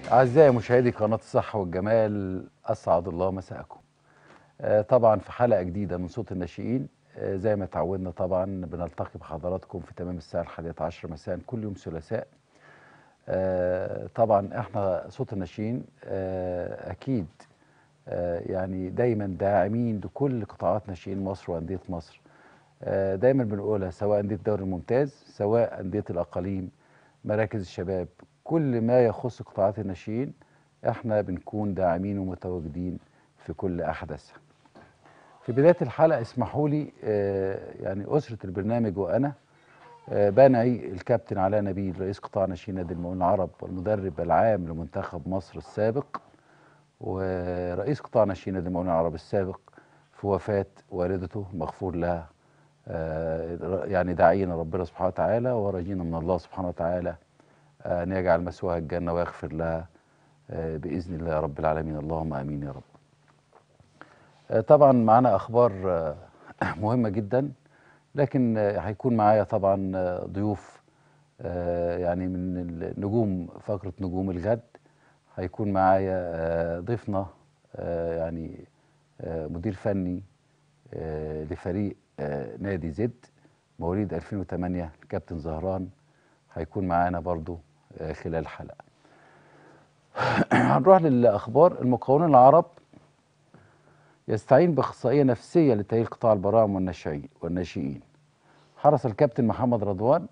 أعزائي مشاهدي قناة الصحة والجمال أسعد الله مساءكم. آه، طبعا في حلقة جديدة من صوت الناشئين آه، زي ما تعودنا طبعا بنلتقي بحضراتكم في تمام الساعة الحادية عشر مساء كل يوم ثلاثاء. آه، طبعا احنا صوت الناشئين آه، أكيد آه، يعني دايما داعمين لكل قطاعات ناشئين مصر وأندية مصر. آه، دايما بنقولها سواء أندية الدوري الممتاز سواء أندية الأقاليم مراكز الشباب كل ما يخص قطاعات الناشئين احنا بنكون داعمين ومتواجدين في كل احداثها. في بدايه الحلقه اسمحوا لي آه، يعني اسره البرنامج وانا آه، بنعي الكابتن علاء نبيل رئيس قطاع ناشئين نادي المقاولين العرب والمدرب العام لمنتخب مصر السابق ورئيس قطاع ناشئين نادي المقاولين العرب السابق في وفاه والدته مغفور لها آه، يعني داعينا ربنا سبحانه وتعالى وراجينا من الله سبحانه وتعالى أن يجعل مسواها الجنة ويغفر لها آه، بإذن الله يا رب العالمين اللهم آمين يا رب آه، طبعا معنا أخبار آه، مهمة جدا لكن آه، هيكون معايا طبعا آه، ضيوف آه، يعني من النجوم فقرة نجوم الغد هيكون معايا آه، ضيفنا آه، يعني آه، مدير فني آه، لفريق آه، نادي زد مواليد 2008 الكابتن زهران هيكون معانا برضو آه، خلال الحلقة هنروح للأخبار المقاولون العرب يستعين بأخصائية نفسية لتأهيل قطاع البراعم والناشئين والناشئين حرص الكابتن محمد رضوان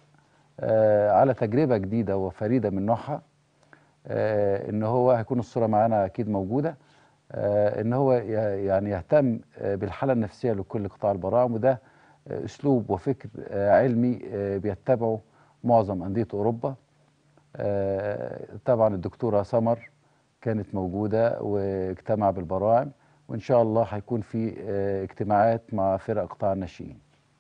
آه، على تجربة جديدة وفريدة من نوعها آه، ان هو هيكون الصورة معانا اكيد موجودة آه، ان هو ي- يعني يهتم آه، بالحالة النفسية لكل قطاع البراعم وده آه، اسلوب وفكر آه، علمي آه، بيتبعه معظم أندية أوروبا آه، طبعا الدكتورة سمر كانت موجودة واجتمع بالبراعم وإن شاء الله هيكون في آه، اجتماعات مع فرق قطاع الناشئين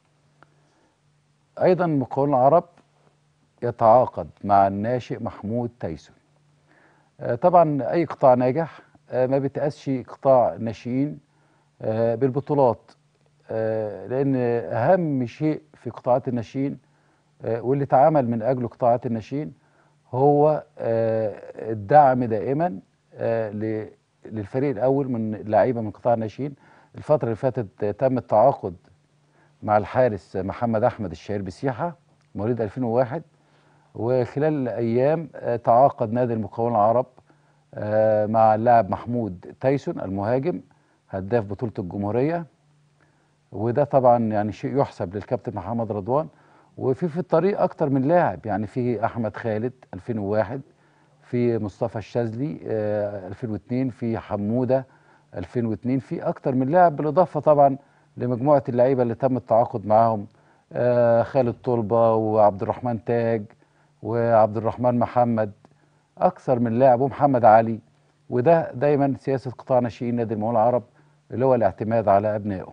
أيضا مقاولون العرب يتعاقد مع الناشئ محمود تيسون آه، طبعا أي قطاع ناجح آه، ما بتقاسش قطاع الناشئين آه، بالبطولات آه، لأن أهم شيء في قطاعات الناشئين آه، واللي اتعمل من أجله قطاعات الناشئين هو آه، الدعم دائما آه، ل- للفريق الأول من اللعيبة من قطاع الناشئين الفترة اللي فاتت آه، تم التعاقد مع الحارس محمد أحمد الشهير بسيحة مواليد 2001 وخلال الأيام آه، تعاقد نادي المقاولون العرب آه، مع اللاعب محمود تايسون المهاجم هداف بطولة الجمهورية وده طبعا يعني شيء يحسب للكابتن محمد رضوان وفي في الطريق اكتر من لاعب يعني في احمد خالد 2001 في مصطفى الشاذلي آه، 2002 في حموده 2002 في اكتر من لاعب بالاضافه طبعا لمجموعه اللعيبه اللي تم التعاقد معاهم آه، خالد طلبه وعبد الرحمن تاج وعبد الرحمن محمد اكثر من لاعب ومحمد علي وده دايما سياسه قطاع ناشئين نادي المقاولون العرب اللي هو الاعتماد على ابنائه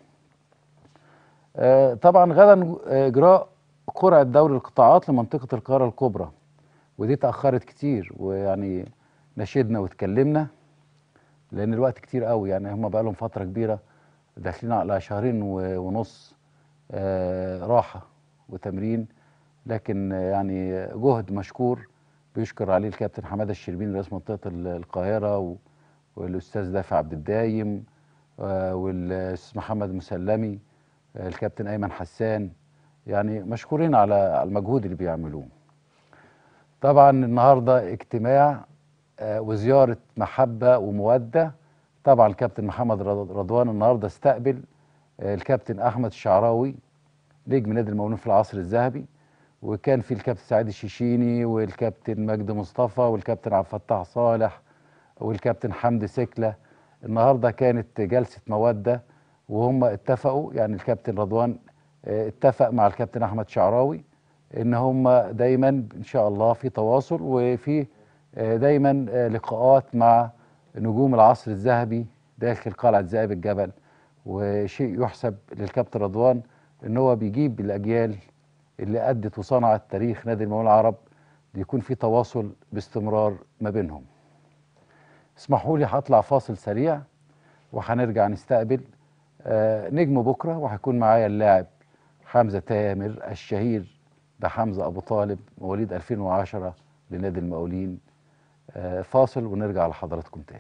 آه، طبعا غدا آه، اجراء قرعه دوري القطاعات لمنطقه القاهره الكبرى ودي تاخرت كتير ويعني نشدنا واتكلمنا لان الوقت كتير قوي يعني هم بقى لهم فتره كبيره داخلين على شهرين و- ونص آه، راحه وتمرين لكن آه، يعني جهد مشكور بيشكر عليه الكابتن حماده الشربيني رئيس منطقه ال- القاهره و- والاستاذ دافع عبد الدايم آه، والاستاذ محمد مسلمي آه، الكابتن ايمن حسان يعني مشكورين على على المجهود اللي بيعملوه طبعا النهارده اجتماع آه، وزياره محبه وموده طبعا الكابتن محمد رض- رضوان النهارده استقبل آه، الكابتن احمد الشعراوي نجم نادي المقاولين في العصر الذهبي وكان في الكابتن سعيد الشيشيني والكابتن مجدي مصطفى والكابتن عبد الفتاح صالح والكابتن حمدي سكله النهارده كانت جلسه موده وهم اتفقوا يعني الكابتن رضوان آه، اتفق مع الكابتن احمد شعراوي ان هم دايما ان شاء الله في تواصل وفي آه، دايما آه، لقاءات مع نجوم العصر الذهبي داخل قلعه ذئاب الجبل وشيء يحسب للكابتن رضوان ان هو بيجيب الاجيال اللي ادت وصنعت تاريخ نادي المقاولين العرب بيكون في تواصل باستمرار ما بينهم اسمحوا لي هطلع فاصل سريع وهنرجع نستقبل آه، نجم بكره وهيكون معايا اللاعب حمزه تامر الشهير بحمزه ابو طالب مواليد 2010 لنادي المقاولين آه، فاصل ونرجع لحضراتكم تاني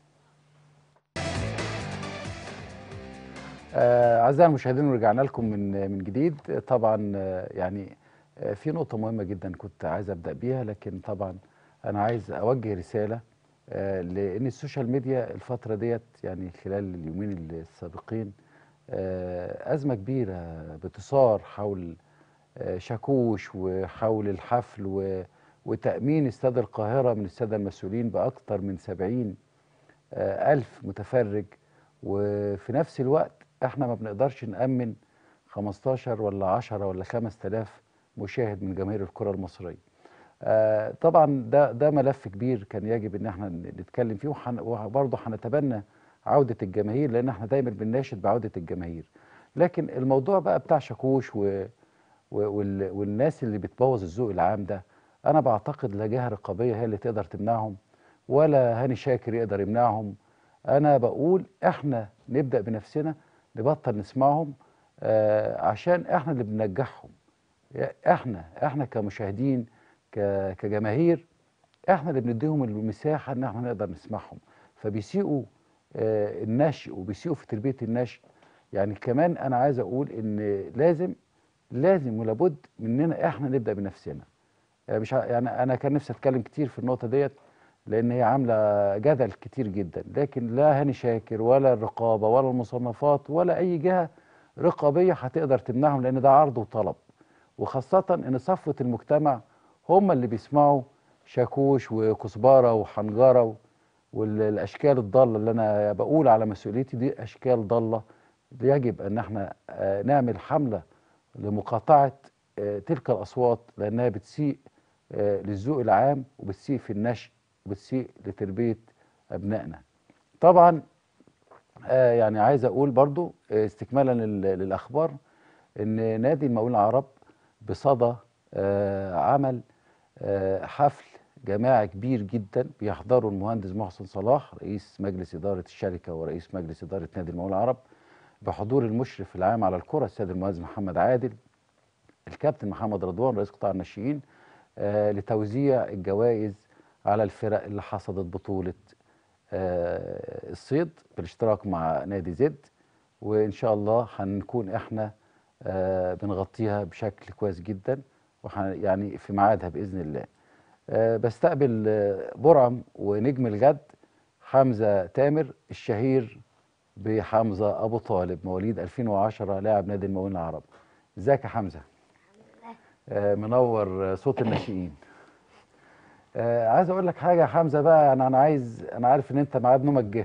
آه، أعزائي المشاهدين رجعنا لكم من من جديد طبعا آه، يعني آه، في نقطة مهمة جدا كنت عايز أبدأ بيها لكن طبعا أنا عايز أوجه رسالة آه، لأن السوشيال ميديا الفترة ديت يعني خلال اليومين السابقين آه، أزمة كبيرة بتثار حول آه، شاكوش وحول الحفل و- وتأمين استاد القاهرة من السادة المسؤولين بأكثر من 70 آه، ألف متفرج وفي نفس الوقت احنا ما بنقدرش نأمن 15 ولا 10 ولا 5000 مشاهد من جماهير الكرة المصرية آه، طبعا ده ده ملف كبير كان يجب ان احنا نتكلم فيه وحن- وبرضه هنتبنى عودة الجماهير لان احنا دايما بنناشد بعودة الجماهير لكن الموضوع بقى بتاع شاكوش و و- وال- والناس اللي بتبوظ الذوق العام ده انا بعتقد لا جهه رقابيه هي اللي تقدر تمنعهم ولا هاني شاكر يقدر يمنعهم انا بقول احنا نبدا بنفسنا نبطل نسمعهم آه عشان احنا اللي بننجحهم احنا احنا كمشاهدين ك- كجماهير احنا اللي بنديهم المساحه ان احنا نقدر نسمعهم فبيسيئوا آه النشء وبيسيئوا في تربيه النشء يعني كمان انا عايز اقول ان لازم لازم ولابد مننا احنا نبدا بنفسنا يعني مش ع- يعني انا كان نفسي اتكلم كتير في النقطه ديت لان هي عامله جدل كتير جدا لكن لا هاني شاكر ولا الرقابه ولا المصنفات ولا اي جهه رقابيه هتقدر تمنعهم لان ده عرض وطلب وخاصه ان صفوه المجتمع هم اللي بيسمعوا شاكوش وكزبره وحنجره و- والاشكال الضاله اللي انا بقول على مسؤوليتي دي اشكال ضاله يجب ان احنا آه، نعمل حمله لمقاطعه آه، تلك الاصوات لانها بتسيء آه، للذوق العام وبتسيء في النشء وبتسيء لتربيه ابنائنا. طبعا آه، يعني عايز اقول برضو آه، استكمالا لل- للاخبار ان نادي المقاولين العرب بصدى آه، عمل آه، حفل جماعي كبير جدا بيحضره المهندس محسن صلاح رئيس مجلس اداره الشركه ورئيس مجلس اداره نادي المقاولين العرب بحضور المشرف العام على الكره السيد المهندس محمد عادل الكابتن محمد رضوان رئيس قطاع الناشئين آه لتوزيع الجوائز على الفرق اللي حصدت بطولة آه الصيد بالاشتراك مع نادي زد وإن شاء الله هنكون إحنا آه بنغطيها بشكل كويس جدا وحن يعني في ميعادها بإذن الله آه بستقبل آه برعم ونجم الغد حمزة تامر الشهير بحمزة أبو طالب مواليد 2010 لاعب نادي المقاولين العرب ازيك يا حمزة آه، منور آه، صوت الناشئين آه، عايز اقول لك حاجه يا حمزه بقى يعني انا عايز انا عارف ان انت ميعاد نومك جه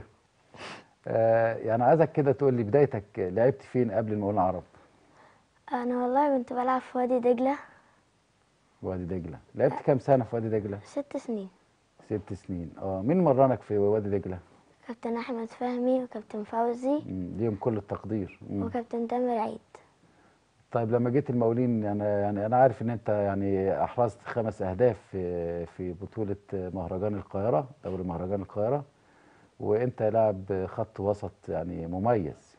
آه، يعني عايزك كده تقول لي بدايتك لعبت فين قبل المقاولين العرب انا والله كنت بلعب في وادي دجله وادي دجله لعبت كام سنه في وادي دجله ست سنين ست سنين اه مين مرنك في وادي دجله كابتن احمد فهمي وكابتن فوزي مم، ليهم كل التقدير مم. وكابتن تامر عيد طيب لما جيت المقاولين يعني يعني انا عارف ان انت يعني احرزت خمس اهداف في في بطوله مهرجان القاهره دوري مهرجان القاهره وانت لاعب خط وسط يعني مميز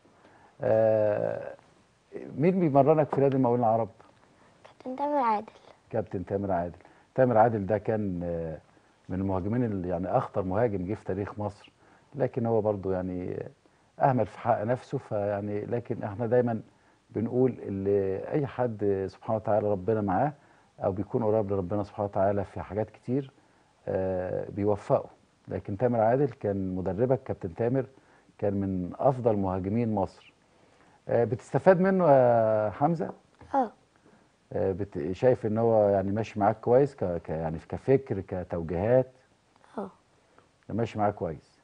آه مين بيمرنك في نادي المقاولين العرب كابتن تامر عادل كابتن تامر عادل تامر عادل ده كان آه، من المهاجمين اللي يعني اخطر مهاجم جه في تاريخ مصر لكن هو برضو يعني اهمل في حق نفسه فيعني لكن احنا دايما بنقول اللي اي حد سبحانه وتعالى ربنا معاه او بيكون قريب لربنا سبحانه وتعالى في حاجات كتير آه، بيوفقه لكن تامر عادل كان مدربك كابتن تامر كان من افضل مهاجمين مصر آه، بتستفاد منه يا حمزه اه آه، بت- شايف ان هو يعني ماشي معاك كويس ك... ك... يعني كفكر كتوجيهات اه ماشي معاك كويس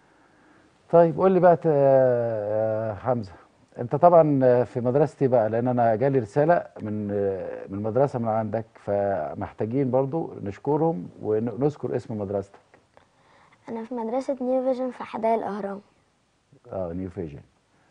طيب قول لي بقى ت- يا حمزه انت طبعا في مدرستي بقى لان انا جالي رساله من من مدرسه من عندك فمحتاجين برضو نشكرهم ونذكر اسم مدرستك انا في مدرسه نيو فيجن في حدائق الاهرام اه نيو فيجن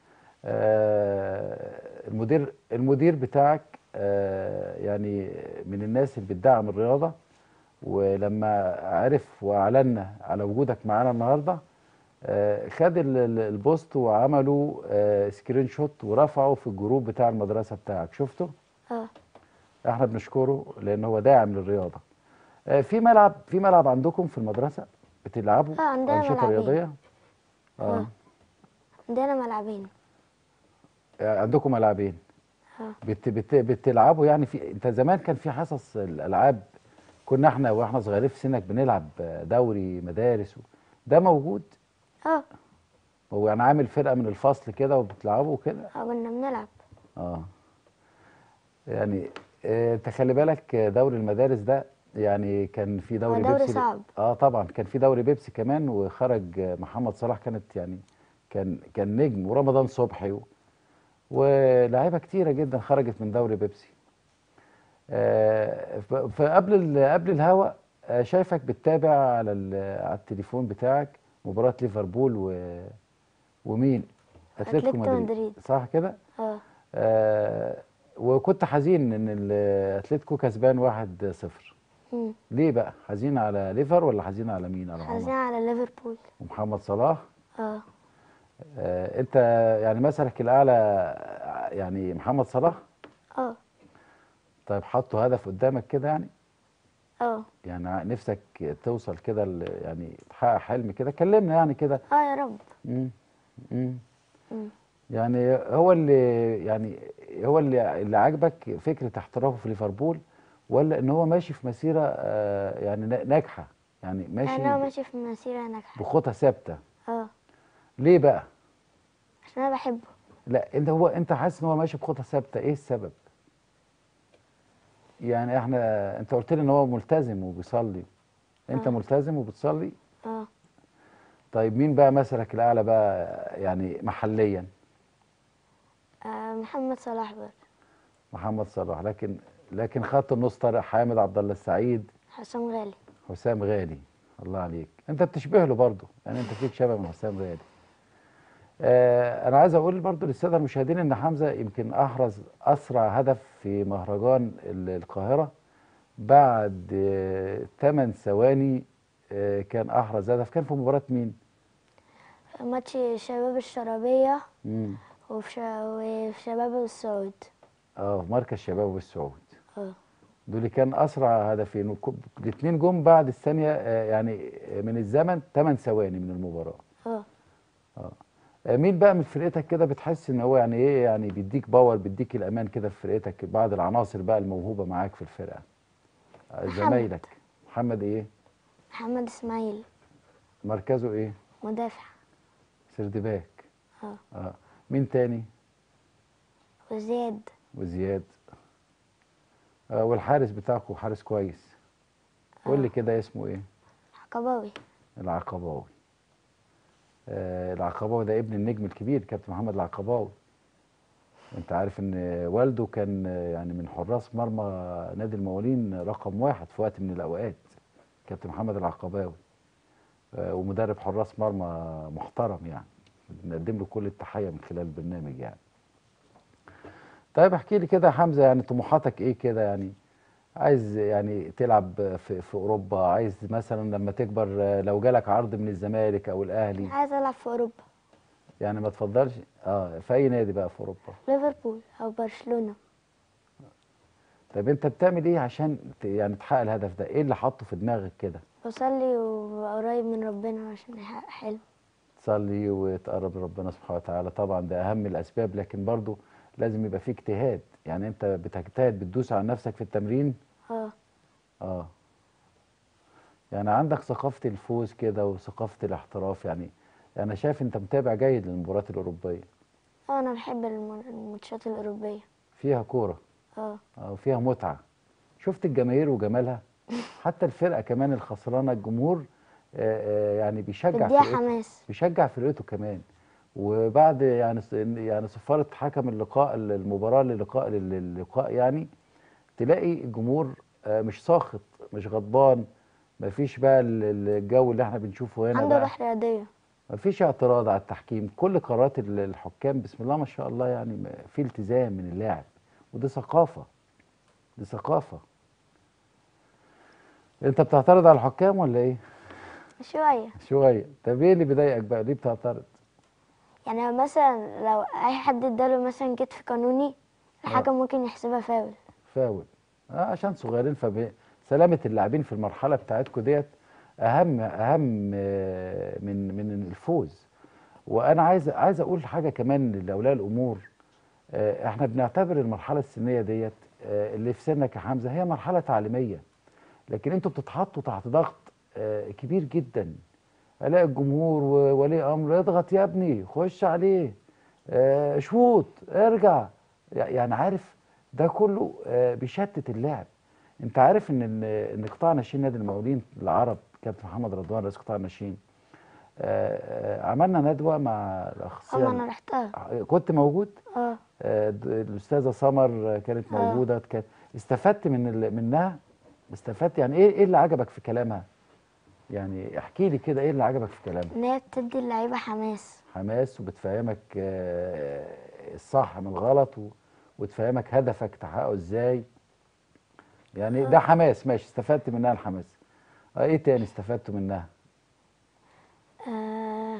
آه المدير المدير بتاعك آه يعني من الناس اللي بتدعم الرياضه ولما عرف واعلنا على وجودك معانا النهارده آه خد ال- ال- البوست وعملوا آه سكرين شوت ورفعه في الجروب بتاع المدرسه بتاعك شفته اه احنا بنشكره لان هو داعم للرياضه آه، في ملعب في ملعب عندكم في المدرسه بتلعبوا آه، عندنا انشطه ملعبين. رياضيه اه آه. عندنا ملعبين آه، عندكم ملعبين اه بت بت بتلعبوا يعني في انت زمان كان في حصص الالعاب كنا احنا واحنا صغيرين في سنك بنلعب دوري مدارس و... ده موجود اه هو يعني عامل فرقه من الفصل كده وبتلعبوا كده آه، كنا بنلعب اه يعني آه، انت خلي بالك آه، دوري المدارس ده يعني كان في دوري دوري بيبسي صعب. اه طبعا كان في دوري بيبسي كمان وخرج آه، محمد صلاح كانت يعني كان كان نجم ورمضان صبحي و... ولاعيبه كتيره جدا خرجت من دوري بيبسي آه، ف- فقبل ال- قبل الهوا آه، شايفك بتتابع على ال- على التليفون بتاعك مباراه ليفربول و... ومين اتلتيكو أتلتيكو مدريد مدريد. صح كده اه آه وكنت حزين ان الاتلتيكو كسبان 1-0 مم. ليه بقى حزين على ليفر ولا حزين على مين على حزين عمر على ليفربول ومحمد صلاح اه آه انت يعني مثلك الاعلى آه، يعني محمد صلاح اه طيب حطوا هدف قدامك كده يعني اه يعني ع- نفسك توصل كده ل- يعني تحقق حلم كده كلمنا يعني كده اه يا رب مم. مم. مم. يعني هو اللي يعني هو اللي اللي عاجبك فكره احترافه في ليفربول ولا ان هو ماشي في مسيره آه، يعني نا- ناجحه يعني ماشي انا ماشي في مسيرة ناجحة بخطى ثابته اه ليه بقى عشان انا بحبه لا انت هو انت حاسس ان هو ماشي بخطى ثابته ايه السبب يعني احنا انت قلت لي ان هو ملتزم وبيصلي انت آه. ملتزم وبتصلي اه طيب مين بقى مثلك الاعلى بقى يعني محليا آه، محمد صلاح بقى محمد صلاح لكن لكن خط النص طارق حامد عبد الله السعيد حسام غالي حسام غالي الله عليك انت بتشبه له برضه يعني انت فيك شبه من حسام غالي آه انا عايز اقول برضه للساده المشاهدين ان حمزه يمكن احرز اسرع هدف في مهرجان ال- القاهره بعد 8 ثواني آه كان احرز هدف كان في مباراه مين ماتش شباب الشرابية مم. وفي, شا... وفي شباب الصعود اه في مركز شباب والسعود اه دول كان اسرع هدفين الاثنين جم بعد الثانيه آه يعني من الزمن 8 ثواني من المباراه اه آه، مين بقى من فرقتك كده بتحس ان هو يعني ايه يعني بيديك باور بيديك الامان كده في فرقتك بعض العناصر بقى الموهوبه معاك في الفرقه آه، محمد. زمايلك محمد ايه محمد اسماعيل مركزه ايه مدافع سردباك اه اه مين تاني وزياد وزياد آه والحارس بتاعكم حارس كويس قول لي كده اسمه ايه عقباوي العقباوي آه العقباوي ده ابن النجم الكبير كابتن محمد العقباوي انت عارف ان والده كان آه، يعني من حراس مرمى نادي المقاولين رقم واحد في وقت من الاوقات كابتن محمد العقباوي آه ومدرب حراس مرمى محترم يعني بنقدم له كل التحيه من خلال البرنامج يعني طيب احكي لي كده يا حمزه يعني طموحاتك ايه كده يعني عايز يعني تلعب في, في اوروبا عايز مثلا لما تكبر آه، لو جالك عرض من الزمالك او الاهلي عايز العب في اوروبا يعني ما تفضلش اه في اي نادي بقى في اوروبا ليفربول او برشلونة طب انت بتعمل ايه عشان ت- يعني تحقق الهدف ده ايه اللي حاطه في دماغك كده بصلي وببقى قريب من ربنا عشان يحقق حلم تصلي وتقرب لربنا سبحانه وتعالى طبعا ده اهم الاسباب لكن برضو لازم يبقى في اجتهاد يعني انت بتجتهد بتدوس على نفسك في التمرين اه اه يعني عندك ثقافة الفوز كده وثقافة الاحتراف يعني انا شايف انت متابع جيد للمباريات الاوروبية اه انا بحب الم- الماتشات الاوروبيه فيها كورة اه اه وفيها متعة شفت الجماهير وجمالها حتى الفرقة كمان الخسرانة الجمهور آه، آه، يعني بيشجع تديها فرقته حماس بيشجع فرقته كمان وبعد يعني ص- يعني صفارة حكم اللقاء المباراة للقاء للقاء يعني تلاقي الجمهور آه، مش ساخط مش غضبان مفيش بقى ال- ال- الجو اللي احنا بنشوفه هنا عنده بقى روح رياضيه مفيش اعتراض على التحكيم كل قرارات ال- الحكام بسم الله ما شاء الله يعني م- في التزام من اللاعب ودي ثقافة دي ثقافة انت بتعترض على الحكام ولا ايه شويه شوية طب ايه اللي بيضايقك بقى ليه بتعترض يعني مثلا لو اي حد اداله مثلا كتف قانوني الحكم ممكن يحسبها فاول فاول آه عشان صغيرين فب سلامه اللاعبين في المرحله بتاعتكم ديت اهم اهم آه، من من الفوز وانا عايز عايز اقول حاجه كمان لاولياء الامور آه، احنا بنعتبر المرحله السنيه ديت آه، اللي في سنك يا حمزه هي مرحله تعليميه لكن انتوا بتتحطوا تحت ضغط آه، كبير جدا الاقي الجمهور وولي امر اضغط يا ابني خش عليه آه، شوط ارجع يعني عارف ده كله آه، بيشتت اللعب انت عارف ان ان إن قطاع ناشئين نادي المقاولين العرب كابتن محمد رضوان رئيس قطاع الناشئين آه، آه، عملنا ندوه مع الاخ اه ما انا سيان. رحتها كنت موجود اه آه، د- الاستاذه سمر كانت آه. موجوده كانت استفدت من ال- منها استفدت يعني ايه ايه اللي عجبك في كلامها يعني احكي لي كده ايه اللي عجبك في كلامها ان هي بتدي اللعيبه حماس حماس وبتفهمك آه، الصح من الغلط و- وتفهمك هدفك تحققه ازاي يعني ده حماس ماشي استفدت منها الحماس آه، ايه تاني استفدت منها آه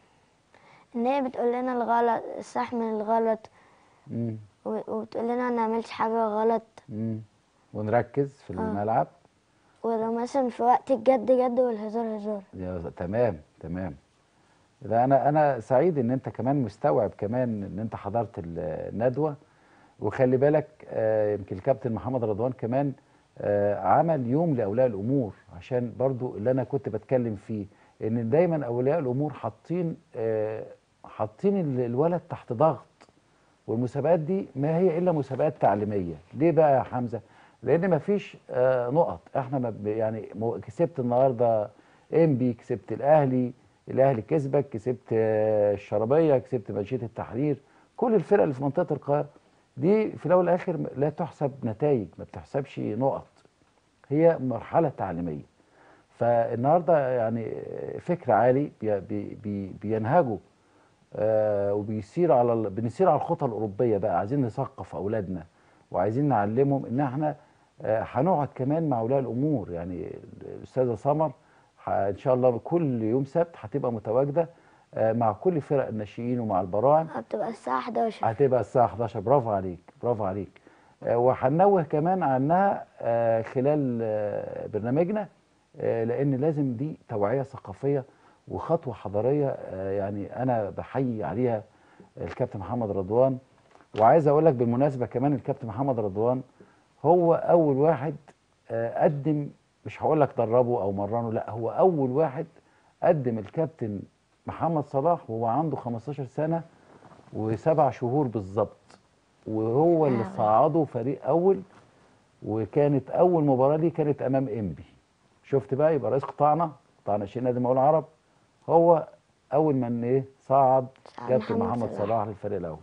ان هي بتقول لنا الغلط الصح من الغلط مم. و- وبتقول لنا ما نعملش حاجه غلط مم. ونركز في الملعب ولو مثلا في وقت الجد جد والهزار هزار يا تمام تمام لا انا انا سعيد ان انت كمان مستوعب كمان ان انت حضرت ال- الندوه وخلي بالك آه، يمكن الكابتن محمد رضوان كمان آه، عمل يوم لاولياء الامور عشان برضو اللي انا كنت بتكلم فيه ان دايما اولياء الامور حاطين آه، حاطين ال- الولد تحت ضغط والمسابقات دي ما هي الا مسابقات تعليميه ليه بقى يا حمزه لان ما فيش آه، نقط احنا ما ب- يعني مو- كسبت النهارده انبي كسبت الاهلي الاهلي كسبك كسبت آه، الشربيه كسبت مجيد التحرير كل الفرق اللي في منطقه القاهره دي في الاول والاخر لا تحسب نتائج ما بتحسبش نقط هي مرحله تعليميه فالنهارده يعني فكر عالي بي بي بي بينهجوا آه وبيسير على ال- بنسير على الخطى الاوروبيه بقى عايزين نثقف اولادنا وعايزين نعلمهم ان احنا آه، هنقعد كمان مع اولياء الامور يعني الاستاذه سمر ح- ان شاء الله كل يوم سبت هتبقى متواجده آه، مع كل فرق الناشئين ومع البراعم اه بتبقى الساعه 11 هتبقى الساعة 11 برافو عليك برافو عليك آه، وهنوه كمان عنها آه، خلال آه، برنامجنا آه، لأن لازم دي توعية ثقافية وخطوة حضارية آه، يعني أنا بحيي عليها الكابتن محمد رضوان وعايز أقول لك بالمناسبة كمان الكابتن محمد رضوان هو أول واحد آه، قدم مش هقول لك دربه أو مرنه لا هو أول واحد قدم الكابتن محمد صلاح وهو عنده 15 سنة وسبع شهور بالظبط وهو اللي آه. صعده فريق اول وكانت اول مباراه ليه كانت امام انبي شفت بقى يبقى رئيس قطاعنا قطاع ناشئين نادي المقاولين العرب هو اول من ايه صعد صعد كابتن محمد محمد صلاح. صلاح للفريق الاول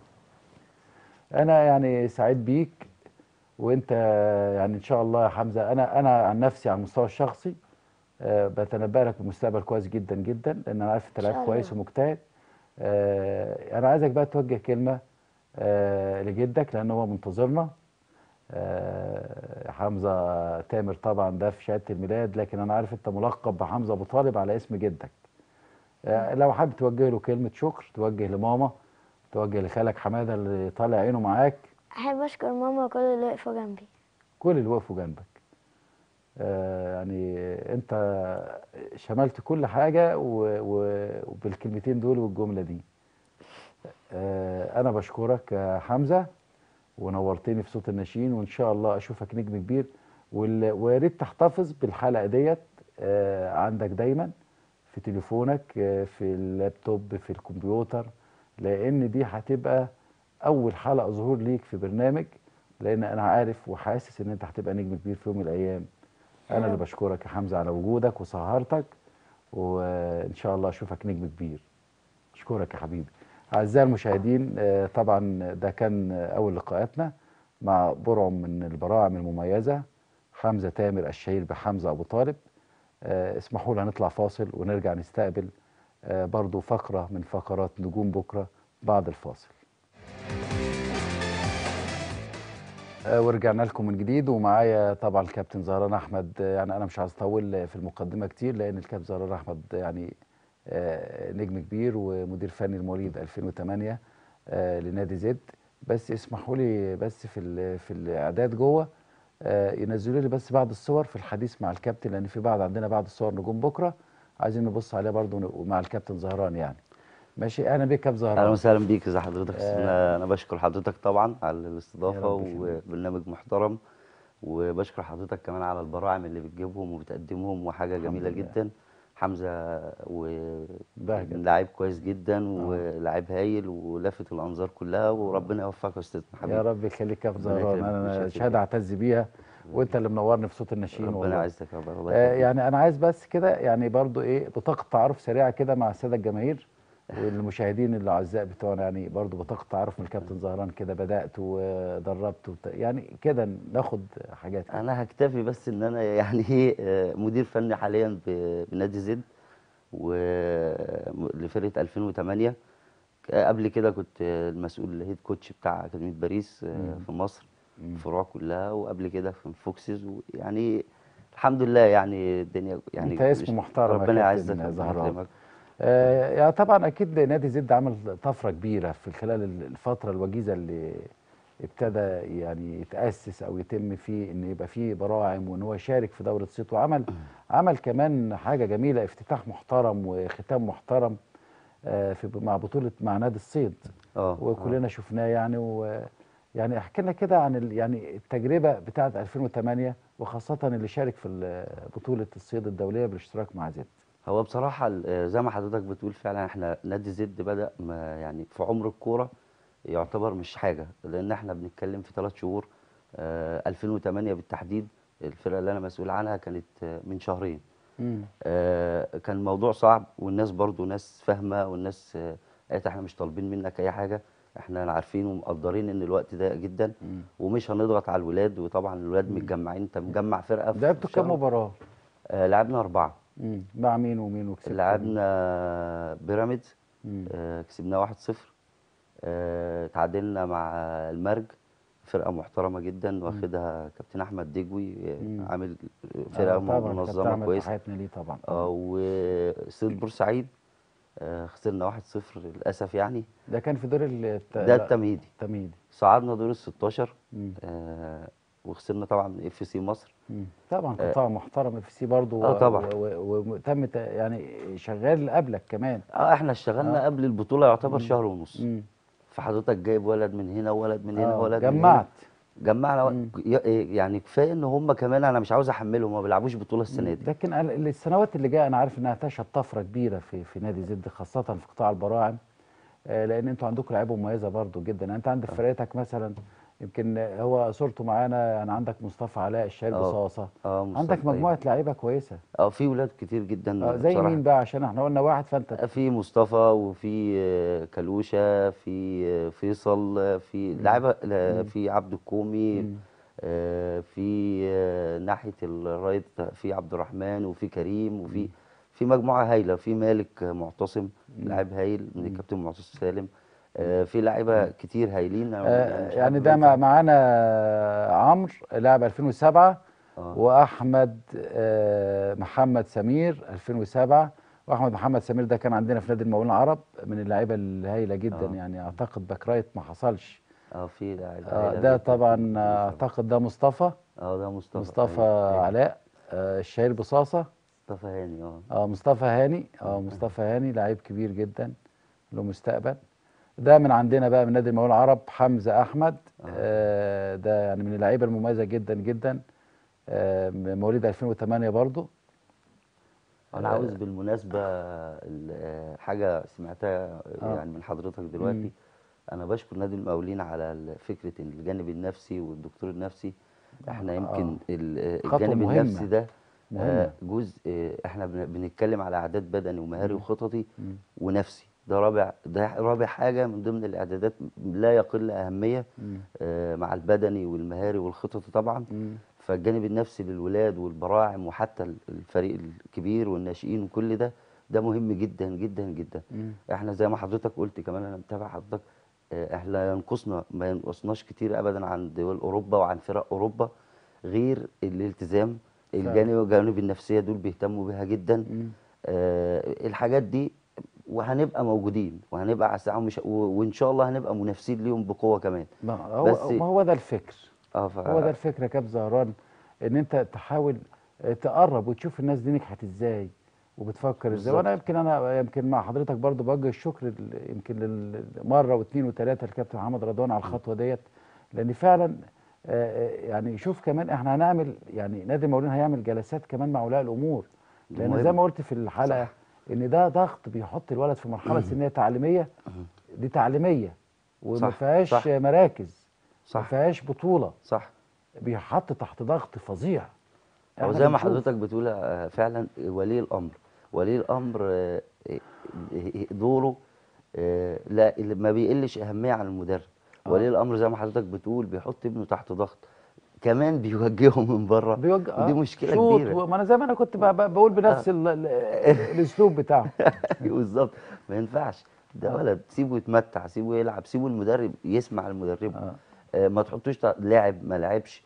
انا يعني سعيد بيك وانت يعني ان شاء الله يا حمزه انا انا عن نفسي على المستوى الشخصي آه، بتنبأ لك بمستقبل كويس جدا جدا لان انا عارف انت إن شاء لعيب كويس الله. ومجتهد آه، انا عايزك بقى توجه كلمه آه، لجدك لان هو منتظرنا آه، حمزه تامر طبعا ده في شهاده الميلاد لكن انا عارف انت ملقب بحمزه ابو طالب على اسم جدك آه، لو حابب توجه له كلمه شكر توجه لماما توجه لخالك حماده اللي طالع عينه معاك احب اشكر ماما وكل اللي وقفوا جنبي كل اللي وقفوا جنبك آه يعني انت شملت كل حاجة و- و- وبالكلمتين دول والجملة دي آه انا بشكرك يا حمزة ونورتني في صوت الناشئين وان شاء الله اشوفك نجم كبير وال- ويا ريت تحتفظ بالحلقة ديت آه عندك دايما في تليفونك آه في اللابتوب في الكمبيوتر لان دي هتبقى اول حلقة ظهور ليك في برنامج لان انا عارف وحاسس ان انت هتبقى نجم كبير في يوم من الايام انا اللي رب. بشكرك يا حمزه على وجودك وسهرتك وان شاء الله اشوفك نجم كبير اشكرك يا حبيبي اعزائي المشاهدين آه، طبعا ده كان اول لقاءاتنا مع برعم من البراعم المميزه حمزه تامر الشهير بحمزه ابو طالب آه، اسمحوا لنا نطلع فاصل ونرجع نستقبل آه، برضو فقره من فقرات نجوم بكره بعد الفاصل آه، ورجعنا لكم من جديد ومعايا طبعا الكابتن زهران احمد آه، يعني انا مش عايز اطول في المقدمه كتير لان الكابتن زهران احمد يعني آه، نجم كبير ومدير فني المواليد 2008 آه، لنادي زد بس اسمحوا لي بس في ال- في الاعداد جوه آه، ينزلوا لي بس بعض الصور في الحديث مع الكابتن لان في بعض عندنا بعض الصور نجوم بكره عايزين نبص عليها برضو ن- مع الكابتن زهران يعني ماشي اهلا بيك يا كابتن اهلا زهران وسهلا بيك ازي حضرتك آه. انا انا بشكر حضرتك طبعا على يا الاستضافه رب يخليك. وبرنامج محترم وبشكر حضرتك كمان على البراعم اللي بتجيبهم وبتقدمهم وحاجه الحمد جميله لله. جدا حمزه بهجت. ولاعيب كويس جدا ولاعيب هايل ولافت الانظار كلها وربنا يوفقك يا استاذنا حبيبي يا رب يخليك يا كابتن ربنا زهران يكرمك انا ويشفيك. شهاده اعتز بيها وانت اللي منورني في صوت النشيد ربنا والله يعزك يا رب الله آه، يخليك. يعني انا عايز بس كده يعني برضو ايه بطاقه تعارف سريعه كده مع الساده الجماهير والمشاهدين الاعزاء بتوعنا يعني برضو بطاقه تعارف من الكابتن زهران كده بدات ودربت وبت... يعني كده ناخد حاجات كده. انا هكتفي بس ان انا يعني ايه آه، مدير فني حاليا ب- بنادي زد ولفرقه 2008 ك- قبل كده كنت المسؤول الهيد كوتش بتاع اكاديميه باريس آه، في مصر الفروع كلها وقبل كده في فوكسز يعني الحمد لله يعني الدنيا يعني أنت اسم مش- محترم يا ربنا كابتن يعزك ربنا زهران. يكرمك. آه يعني طبعا اكيد نادي زد عمل طفره كبيره في خلال الفتره الوجيزه اللي ابتدى يعني يتاسس او يتم فيه ان يبقى فيه براعم وان هو يشارك في دوره صيت وعمل عمل كمان حاجه جميله افتتاح محترم وختام محترم آه في مع بطوله مع نادي الصيد اه وكلنا شفناه يعني و يعني احكي لنا كده عن ال- يعني التجربه بتاعه 2008 وخاصه اللي شارك في ال- بطوله الصيد الدوليه بالاشتراك مع زد هو بصراحة ال- آه، زي ما حضرتك بتقول فعلا احنا نادي زد بدأ ما يعني في عمر الكورة يعتبر مش حاجة لأن احنا بنتكلم في ثلاث شهور آه، 2008 بالتحديد الفرقة اللي أنا مسؤول عنها كانت آه، من شهرين آه، كان الموضوع صعب والناس برضو ناس فاهمة والناس آه، قالت احنا مش طالبين منك أي حاجة احنا عارفين ومقدرين ان الوقت ضيق جدا ومش هنضغط على الولاد وطبعا الولاد متجمعين انت مجمع فرقه في لعبتوا كام شهر. مباراه؟ آه لعبنا اربعه مم. مع مين ومين وكسبتوا لعبنا بيراميدز مم. آه كسبناه 1-0 آه تعادلنا مع المرج فرقه محترمه جدا واخدها كابتن احمد دجوي آه، مم. عامل آه، فرقه طبعا كابتن منظمه أحمد كويس تحياتنا ليه طبعا اه وصيد بورسعيد آه خسرنا 1-0 للاسف يعني ده كان في دور الت... ده التمهيدي التمهيدي صعدنا دور ال 16 مم. آه وخسرنا طبعا اف سي مصر مم. طبعا قطاع محترم في سي برضه آه، طبعا. وتم ت- يعني شغال قبلك كمان اه احنا اشتغلنا قبل البطوله يعتبر شهر ونص مم. فحضرتك جايب ولد من هنا وولد من هنا آه، وولد من هنا جمعت جمعنا مم. و- ي- يعني كفايه ان هم كمان انا مش عاوز احملهم ما بيلعبوش بطوله السنه دي لكن ال- السنوات اللي جايه انا عارف انها تشهد طفره كبيره في في نادي زد خاصه في قطاع البراعم آه، لان انتوا عندكم لعيبه مميزه برضو جدا يعني انت عندك فرقتك مثلا يمكن هو صورته معانا يعني عندك مصطفى علاء الشايل آه. بصاصه اه مصطفى عندك طيب. مجموعه لعيبه كويسه اه في ولاد كتير جدا آه، زي بصراحة. مين بقى عشان احنا قلنا واحد فانت في مصطفى وفي آه، كلوشه في آه، فيصل آه، في لعيبه لا، في عبد الكومي آه، في آه، ناحيه الرايت في عبد الرحمن وفي كريم وفي في مجموعه هايله في مالك معتصم لاعب هايل من الكابتن معتصم سالم آه، في لعيبه كتير هايلين أنا آه، مش يعني عارف ده مين مع- معانا عمرو لاعب 2007 آه. واحمد آه، محمد سمير 2007 واحمد محمد سمير ده كان عندنا في نادي المقاولين العرب من اللعيبه الهايله جدا آه. يعني اعتقد باك رايت ما حصلش اه في لعيبه آه، هايلة ده جداً. طبعا آه، اعتقد ده مصطفى اه ده مصطفى مصطفى أيوة، أيوة. علاء آه، الشايل بصاصه مصطفى هاني اه اه مصطفى هاني اه مصطفى هاني لعيب كبير جدا له مستقبل ده من عندنا بقى من نادي المقاولين العرب حمزه احمد آه ده يعني من اللعيبه المميزه جدا جدا آه مواليد 2008 برضو انا عاوز بالمناسبه ال- آه، حاجه سمعتها آه. يعني من حضرتك دلوقتي انا بشكر نادي المقاولين على ال- فكره الجانب النفسي والدكتور النفسي احنا يمكن ال- آه، خطوة الجانب مهمة. النفسي ده مهمة. آه، جزء آه، احنا بن- بنتكلم على اعداد بدني ومهاري وخططي ونفسي ده رابع ده رابع حاجه من ضمن الاعدادات لا يقل اهميه آه، مع البدني والمهاري والخططي طبعا فالجانب النفسي للولاد والبراعم وحتى ال- الفريق الكبير والناشئين وكل ده ده مهم جدا جدا جدا احنا زي ما حضرتك قلت كمان انا متابع حضرتك آه، احنا ينقصنا ما ينقصناش كتير ابدا عن دول اوروبا وعن فرق اوروبا غير الالتزام الجانب الجانب النفسيه دول بيهتموا بيها جدا آه الحاجات دي وهنبقى موجودين وهنبقى على الساعه ومش و- وان شاء الله هنبقى منافسين ليهم بقوه كمان ما هو بس- ما هو ده الفكر اه ف... هو ده الفكره كاب زهران ان انت تحاول آه، تقرب وتشوف الناس دي نجحت ازاي وبتفكر ازاي بالظبط. وانا يمكن انا يمكن مع حضرتك برضو بوجه الشكر ل- يمكن لل- مره واثنين وثلاثه الكابتن محمد رضوان على الخطوه ديت لان فعلا آه، آه، يعني شوف كمان احنا هنعمل يعني نادي المقاولين هيعمل جلسات كمان مع اولياء الامور لان مهم. زي ما قلت في الحلقه ان ده ضغط بيحط الولد في مرحله سنيه تعليميه دي تعليميه وما صح، فيهاش صح. مراكز ما صح فيهاش بطوله صح بيحط تحت ضغط فظيع هو إحنا زي ما بنشوف. حضرتك بتقول آه، فعلا ولي الامر ولي الامر آه، آه، دوره آه، لا ما بيقلش اهميه عن المدرب آه. ولي الامر زي ما حضرتك بتقول بيحط ابنه تحت ضغط كمان بيوجهه من بره بيوجه ودي آه، مشكله شوط كبيره و- ما انا زي ما انا كنت ب- ب- بقول بنفس ال- ال- الاسلوب بتاعه بالظبط ما ينفعش ده آه. ولد سيبه يتمتع سيبه يلعب سيبه المدرب يسمع المدرب آه. آه ما تحطوش تع- لاعب ما لعبش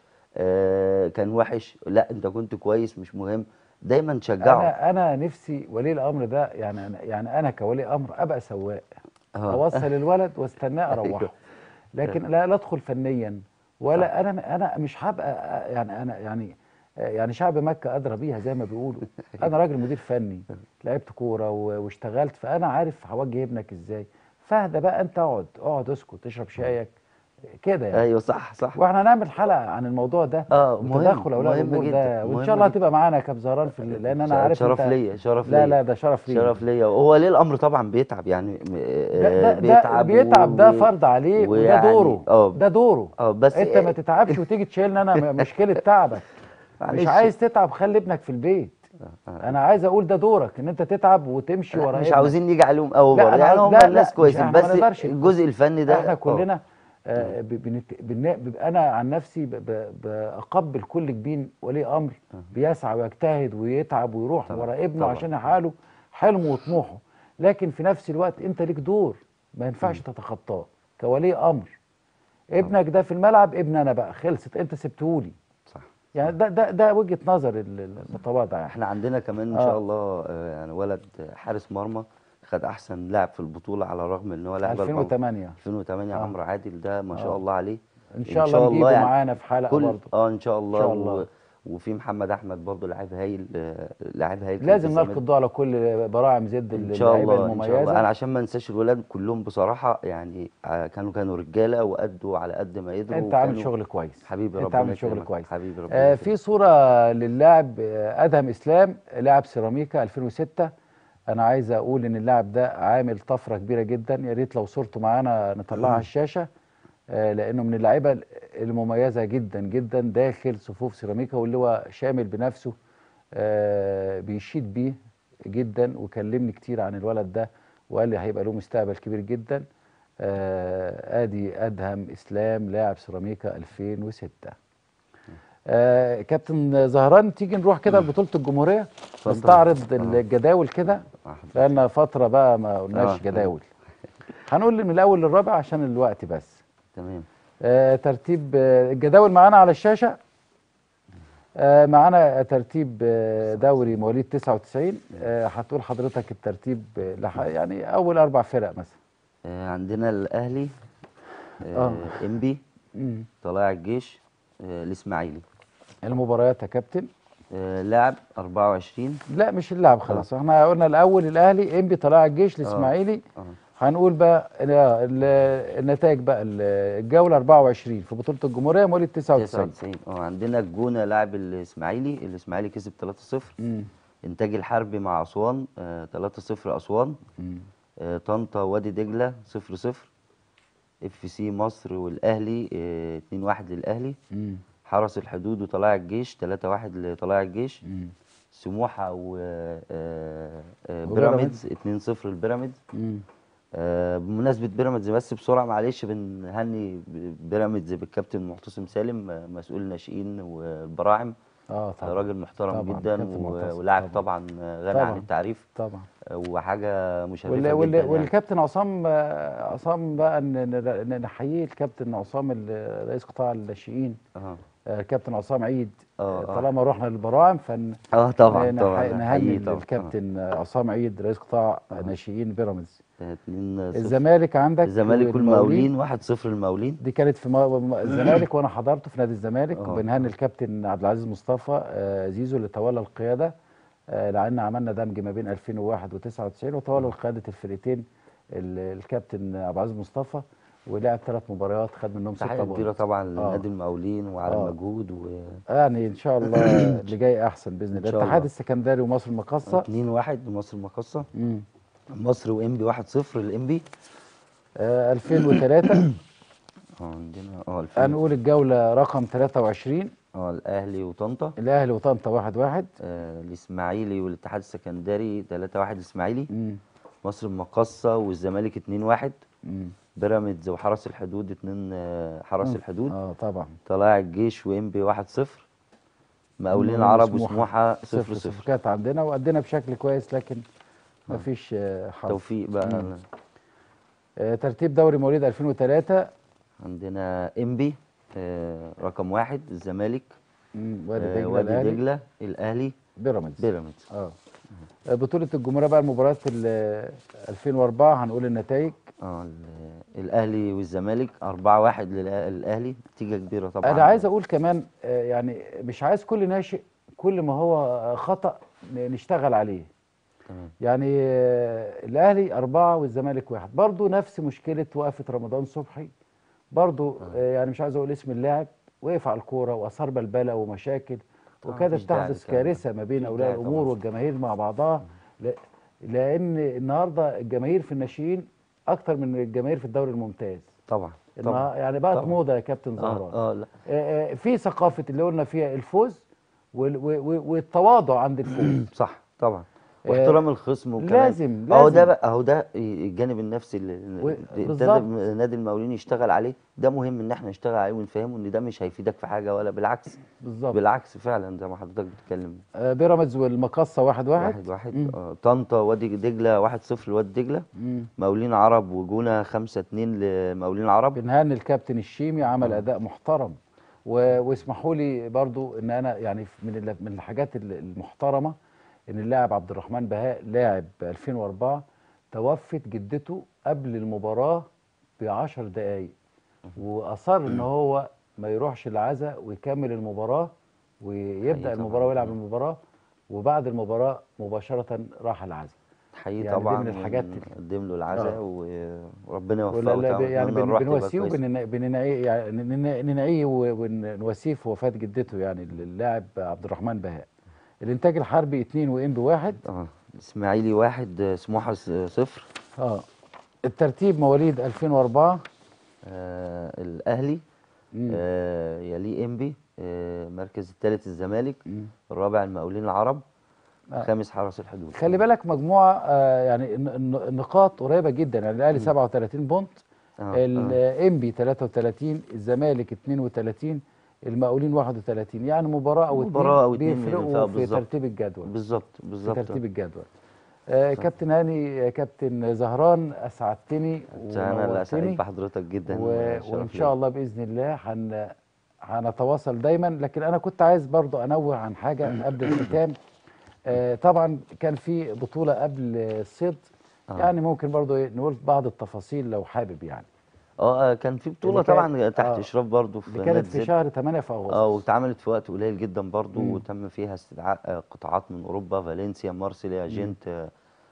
آه كان وحش لا انت كنت كويس مش مهم دايما تشجعه انا انا نفسي ولي الامر ده يعني انا يعني انا كولي امر ابقى سواق آه. اوصل الولد واستناه اروحه أيوه. لكن لا لا ادخل فنيا ولا انا انا مش هبقى يعني انا يعني يعني شعب مكه ادرى بيها زي ما بيقولوا انا راجل مدير فني لعبت كوره و- واشتغلت فانا عارف هوجه ابنك ازاي فاهدى بقى انت اقعد اقعد اسكت اشرب شايك كده يعني ايوه صح صح واحنا هنعمل حلقه عن الموضوع ده اه مهم وتدخل اولياء مهم الامور جدا ده وان مهم شاء الله جدا. هتبقى معانا يا كاب زهران في ال- لان انا ش- عارف شرف انت ليا شرف لا ليا لا ده شرف ليا شرف ليا وهو ليه الامر طبعا بيتعب يعني م- ده, آه، ده, ده بيتعب بيتعب ده و- فرض عليه وده ويعني- دوره اه ده دوره اه بس انت ما تتعبش وتيجي تشيلني انا م- مشكله تعبك مش معلش. عايز تتعب خلي ابنك في البيت آه. انا عايز اقول ده دورك ان انت تتعب وتمشي ورا مش ابنك. عاوزين نيجي عليهم قوي لا، برضه أنا يعني عاوز- هم لا، الناس لا، كويسين مش- إحنا بس ما نقدرش. الجزء الفني ده احنا آه. كلنا آه ب- بنت... بن... ب- انا عن نفسي ب... ب... بقبل كل جبين ولي امر بيسعى ويجتهد ويتعب ويروح طبعا، ورا ابنه طبعا. عشان يحقق حلمه وطموحه لكن في نفس الوقت انت ليك دور ما ينفعش تتخطاه كولي امر ابنك ده في الملعب ابن انا بقى خلصت انت سبتهولي صح يعني ده ده ده وجهه نظر ال- المتواضع يعني احنا عندنا كمان ان آه. شاء الله آه، يعني ولد حارس مرمى خد احسن لاعب في البطوله على الرغم ان هو لاعب 2008 2008 آه. عمرو عادل ده ما شاء آه. الله عليه ان شاء الله نجيبه يعني معانا في حلقه كل برضه اه ان شاء الله, إن شاء الله. و... وفي محمد احمد برضه لاعب هايل آه، لاعب هايل كان لازم في نلقي الزمالك. الضوء على كل براعم زد ان شاء اللعيبه الله ان شاء الله انا المميزه عشان ما انساش الولاد كلهم بصراحه يعني آه، كانوا كانوا رجاله وادوا على قد ما يقدروا انت عامل وكانوا- شغل كويس حبيبي انت ربنا عامل شغل يكرمك. كويس حبيبي ربنا آه يكرمك. في صوره للاعب آه، ادهم اسلام لاعب سيراميكا 2006 انا عايز اقول ان اللاعب ده عامل طفره كبيره جدا يا ريت لو صورته معانا نطلعها على الشاشه آه لانه من اللعيبه المميزه جدا جدا داخل صفوف سيراميكا واللي هو شامل بنفسه آه بيشيد بيه جدا وكلمني كتير عن الولد ده وقال لي هيبقى له مستقبل كبير جدا آه ادي ادهم اسلام لاعب سيراميكا 2006 آه كابتن زهران تيجي نروح كده لبطوله الجمهوريه اتفضل. نستعرض آه. الجداول كده آه. لان فتره بقى ما قلناش آه. جداول هنقول من الاول للرابع عشان الوقت بس تمام آه ترتيب آه الجداول معانا على الشاشه آه معانا ترتيب آه دوري مواليد 99 آه هتقول حضرتك الترتيب آه لح- يعني اول اربع فرق مثلا آه، عندنا الاهلي آه. آه، انبي مم. طلائع الجيش آه، الاسماعيلي المباريات يا كابتن آه، لاعب 24 لا مش اللاعب خلاص احنا قلنا الاول الاهلي انبي طلائع الجيش الاسماعيلي اه هنقول بقى لا، ال- النتائج بقى ال- الجوله 24 في بطوله الجمهوريه مواليد 99 99 اه عندنا الجونه لاعب الاسماعيلي الاسماعيلي كسب 3-0 مم. انتاج الحربي مع اسوان آه، 3-0 اسوان مم. آه، طنطا وادي دجله 0-0 اف سي مصر والاهلي آه، 2-1 للاهلي مم. حرس الحدود وطلائع الجيش 3-1 لطلائع الجيش مم. سموحه و آه، آه، وبيراميدز. بيراميدز 2-0 لبيراميدز مم. آه، بمناسبة بيراميدز بس بسرعة معلش بنهني ب- بيراميدز بالكابتن معتصم سالم آه، مسؤول الناشئين والبراعم اه آه، طبعا راجل محترم طبعاً، جدا كابتن و- معتصم ولاعب طبعاً. طبعا آه، غني طبعاً. عن التعريف طبعا آه، وحاجة مشرفة وال جدا وال يعني. والكابتن عصام آه، عصام بقى ن- ن- ن- نحييه الكابتن عصام ال- رئيس قطاع الناشئين اه آه، الكابتن عصام عيد آه، آه، آه. طالما رحنا للبراعم فن اه طبعا نح- طبعا نهني حقيقي طبعا الكابتن عصام عيد رئيس قطاع ناشئين بيراميدز 2 0 الزمالك عندك الزمالك والمقاولين 1 0 المقاولين دي كانت في مو- م- الزمالك وانا حضرته في نادي الزمالك آه. وبنهني الكابتن عبد العزيز مصطفى آه، زيزو اللي تولى القياده آه، لان عملنا دمج ما بين 2001 و99 وتولى قياده الفرقتين ال- الكابتن عبد العزيز مصطفى ولعب ثلاث مباريات خد منهم ستة تحيه كبيره بونت طبعا آه. لنادي المقاولين وعلى آه. المجهود و يعني ان شاء الله اللي جاي احسن باذن إن الله شاء الاتحاد الله. السكندري ومصر المقاصه 2 1 لمصر المقاصه مم. مصر وانبي 1 0 الانبي آه، 2003 اه عندنا اه 2000 هنقول الجوله رقم 23 اه الاهلي وطنطا الاهلي وطنطا 1 1 آه الاسماعيلي والاتحاد السكندري 3 1 الاسماعيلي مصر المقاصه والزمالك 2 1 بيراميدز وحرس الحدود 2 آه حرس الحدود اه طبعا طلائع الجيش وانبي 1 0 مقاولين المقاولين عرب وسموحة وسموحه 0 صفر 0 صفر كانت عندنا وأدينا بشكل كويس لكن مفيش آه، حظ توفيق بقى آه، ترتيب دوري مواليد 2003 عندنا انبي آه رقم واحد الزمالك مم، وادي آه دجله وادي الاهلي دجله الاهلي بيراميدز بيراميدز اه آه، بطولة الجمهورية بقى المباريات ال- 2004 هنقول النتائج اه ال- الاهلي والزمالك 4 1 للاهلي نتيجه كبيره طبعا انا عايز اقول كمان آه، يعني مش عايز كل ناشئ كل ما هو آه، خطأ ن- نشتغل عليه تمام يعني آه، الاهلي أربعة والزمالك واحد برضو نفس مشكلة وقفة رمضان صبحي برضو آه، يعني مش عايز اقول اسم اللاعب وقف على الكورة واثار بلبلة ومشاكل طبعاً وكادت مفيش داعي تحدث للكلام ده. كارثة ما بين مفيش اولياء داعي الامور طبعاً. والجماهير مع بعضها لا- لان النهارده الجماهير في الناشئين اكتر من الجماهير في الدوري الممتاز طبعا النها- طبعا يعني بقت طبعاً. موضه يا كابتن زهران اه اه لا آه، آه، في ثقافه اللي قلنا فيها الفوز وال- و- و- والتواضع عند الفوز صح طبعا واحترام الخصم وكمان لازم- اهو لازم. ده بقى اهو ده الجانب النفسي اللي و- ابتدى بالظبط. نادي المقاولين يشتغل عليه ده مهم ان احنا نشتغل عليه ونفهمه ان ده مش هيفيدك في حاجه ولا بالعكس بالظبط بالعكس فعلا زي ما حضرتك بتتكلم آه، بيراميدز والمقصه واحد واحد واحد واحد مم. آه طنطا وادي دجله واحد صفر لوادي دجله مم. مقاولين عرب وجونه خمسة اتنين لمقاولين عرب بنهان الكابتن الشيمي عمل اداء محترم و- واسمحوا لي برضو ان انا يعني من ال- من الحاجات ال- المحترمه ان اللاعب عبد الرحمن بهاء لاعب 2004 توفت جدته قبل المباراه ب 10 دقائق واصر ان هو ما يروحش العزاء ويكمل المباراه ويبدا حقيقي المباراه طبعاً. ويلعب المباراه وبعد المباراه مباشره راح العزاء حقيقي يعني دي طبعا من الحاجات ال- نقدم له العزاء آه. و- وربنا يوفقه ولا لا طبعاً. يعني نتمنى بن- الروح تبقى بنواسيه كويسة. وبن- بننعيه يعني نن- ننعيه و- ونواسيه في وفاه جدته يعني اللاعب عبد الرحمن بهاء الانتاج الحربي اتنين وام بواحد اه اسماعيلي واحد آه، سموحه س- صفر اه الترتيب مواليد 2004 آه الاهلي مم. آه يليه انبي آه المركز الثالث الزمالك مم. الرابع المقاولين العرب آه. الخامس حرس الحدود خلي بالك مجموعه آه يعني الن- الن- النقاط قريبه جدا يعني الاهلي 37 بونت آه، آه. الانبي 33 الزمالك 32 المقاولين 31 يعني مباراه او مباراة أو اتنين اتنين بيفرقوا بينفعوا في بالظبط. ترتيب الجدول بالظبط في بالظبط ترتيب الجدول آه كابتن هاني آه، كابتن زهران اسعدتني انا اللي سعيد ونورتني بحضرتك جدا و... وشرف وان ليا. شاء الله باذن الله هن... هنتواصل دايما لكن انا كنت عايز برضو انوه عن حاجه قبل الختام آه طبعا كان في بطوله قبل الصيد آه. يعني ممكن برضو إيه نقول بعض التفاصيل لو حابب يعني اه آه، كان في بطوله اللي كان- طبعا تحت آه. اشراف برضو في اللي كانت نادي في زد. شهر 8 في اغسطس اه واتعملت في وقت قليل جدا برضو مم. وتم فيها استدعاء آه، قطاعات من اوروبا فالنسيا مارسيليا جنت آه،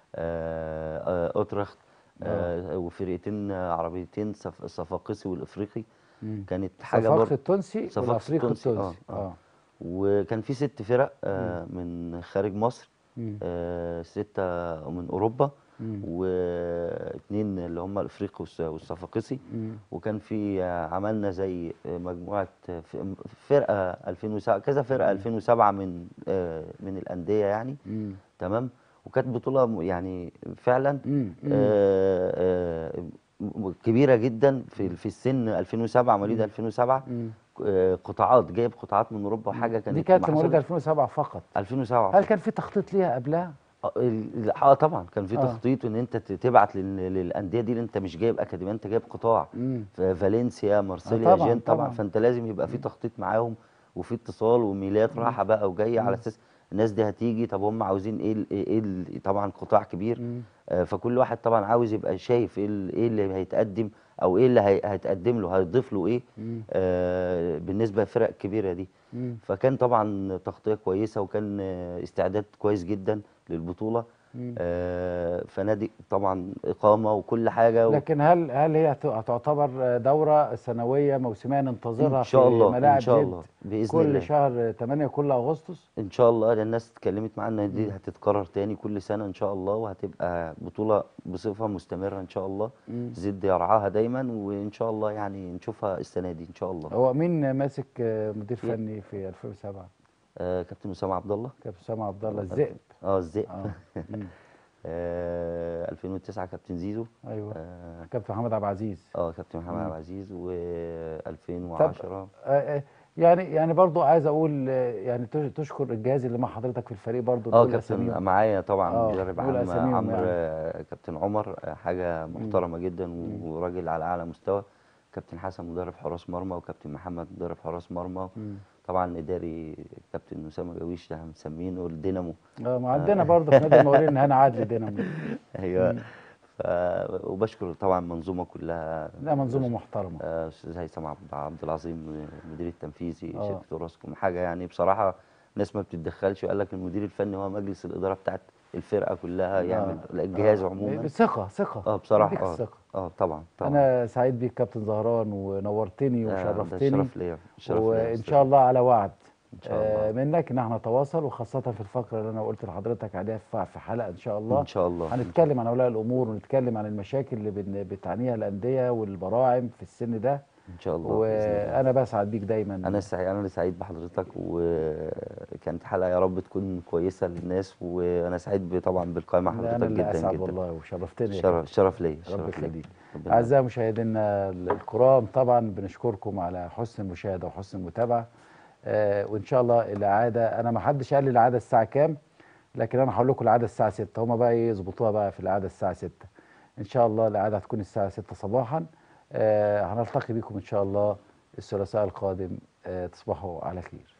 آه، آه، اوترخت آه، وفرقتين آه، عربيتين صف- صفاقسي والافريقي مم. كانت حاجه صفاقس برضو التونسي صفاقس والافريقي التونسي، التونسي آه، اه, آه. وكان في ست فرق آه، من خارج مصر مم. آه، ستة من أوروبا مم. واثنين اللي هم الافريقي والس- والصفاقسي مم. وكان في آه، عملنا زي آه، مجموعه آه، ف- فرقه 2007 كذا فرقه 2007 من آه، من الانديه يعني مم. تمام وكانت بطوله م- يعني فعلا مم. مم. آه، آه، م- كبيره جدا في في السن 2007 مواليد 2007 مم. آه، قطاعات جايب قطاعات من اوروبا حاجه كانت دي كانت ما مواليد حصلتش. 2007 فقط 2007 هل كان في تخطيط ليها قبلها؟ اه ال- اه طبعا كان في آه. تخطيط ان انت ت- تبعت لل- للانديه دي اللي انت مش جايب اكاديميه انت جايب قطاع مم. ف- فالنسيا مارسيليا طبعاً، جين طبعا طبعاً. فانت لازم يبقى في تخطيط معاهم وفي اتصال وميلات رايحه بقى وجايه على اساس الناس دي هتيجي طب هم عاوزين ايه ال- ايه ال- طبعا قطاع كبير آه، فكل واحد طبعا عاوز يبقى شايف ايه ال- ايه اللي هيتقدم او ايه اللي هي- هيتقدم له هيضيف له ايه آه، بالنسبه للفرق الكبيره دي مم. فكان طبعا تغطيه كويسه وكان آه، استعداد كويس جدا للبطوله مم. آه، فنادي طبعا اقامه وكل حاجه و... لكن هل هل هي هت- هتعتبر دوره سنويه موسميه ننتظرها ان شاء في الله ملاعب ان شاء جد الله باذن كل الله شهر 8 كل اغسطس ان شاء الله لأن الناس اتكلمت معانا ان دي هتتكرر تاني كل سنه ان شاء الله وهتبقى بطوله بصفه مستمره ان شاء الله مم. زد يرعاها دايما وان شاء الله يعني نشوفها السنه دي ان شاء الله هو مين ماسك آه، مدير في- فني في 2007 آه كابتن اسامه عبد الله كابتن اسامه عبد الله الذئب اه الذئب اه مم. آه 2009 كابتن زيزو ايوه اه كابتن محمد عبد العزيز آه، كابتن محمد مم. عبد العزيز و 2010 آه، آه، يعني يعني برضو عايز اقول آه، يعني تش- تشكر الجهاز اللي مع حضرتك في الفريق برضو اه نقول كابتن أساميهم. معايا طبعا آه، مدرب نقول عام أساميهم عمرو يعني. آه، كابتن عمر آه، حاجه محترمه جدا وراجل على اعلى مستوى كابتن حسن مدرب حراس مرمى وكابتن محمد مدرب حراس مرمى مم. طبعا اداري كابتن اسامه جويش ده مسمينه الدينامو اه ما عندنا برضو في نادي المقاولين هنا عادل دينامو ايوه ف... وبشكر طبعا المنظومه كلها لا منظومه محترمه آه، استاذ هيثم عبد عبد العظيم المدير التنفيذي آه. شركه اوراسكوم حاجه يعني بصراحه ناس ما بتتدخلش وقال لك المدير الفني هو مجلس الاداره بتاعت الفرقه كلها يعمل الجهاز عموما ثقه ثقه اه بصراحه يديك اه الثقه اه طبعا طبعا انا سعيد بيك كابتن زهران ونورتني آه، ده وشرفتني شرف ليا شرف ليا يا وان أستاذ. شاء الله على وعد إن شاء آه، الله. منك ان احنا نتواصل وخاصه في الفقره اللي انا قلت لحضرتك عليها في في حلقه ان شاء الله ان شاء الله هنتكلم عن اولياء الامور ونتكلم عن المشاكل اللي بن- بتعانيها الانديه والبراعم في السن ده ان شاء الله بإذن الله. وانا بسعد بيك دايما انا سعيد انا اللي سعيد بحضرتك وكانت حلقه يا رب تكون كويسه للناس وانا سعيد طبعا بالقائمه مع لا، انا حضرتك اللي جدا اسعد جدا والله وشرفتني يا شرف شرف ليا رب شرف ليا يخليك ربنا أعزائي مشاهدينا الكرام طبعا بنشكركم على حسن المشاهدة وحسن المتابعة آه وإن شاء الله الإعادة أنا ما حدش قال لي الإعادة الساعة كام لكن أنا هقول لكم الإعادة الساعة 6 هما بقى إيه يظبطوها بقى في الإعادة الساعة 6 إن شاء الله الإعادة هتكون الساعة 6 صباحا آه هنلتقي بكم إن شاء الله الثلاثاء القادم آه تصبحوا على خير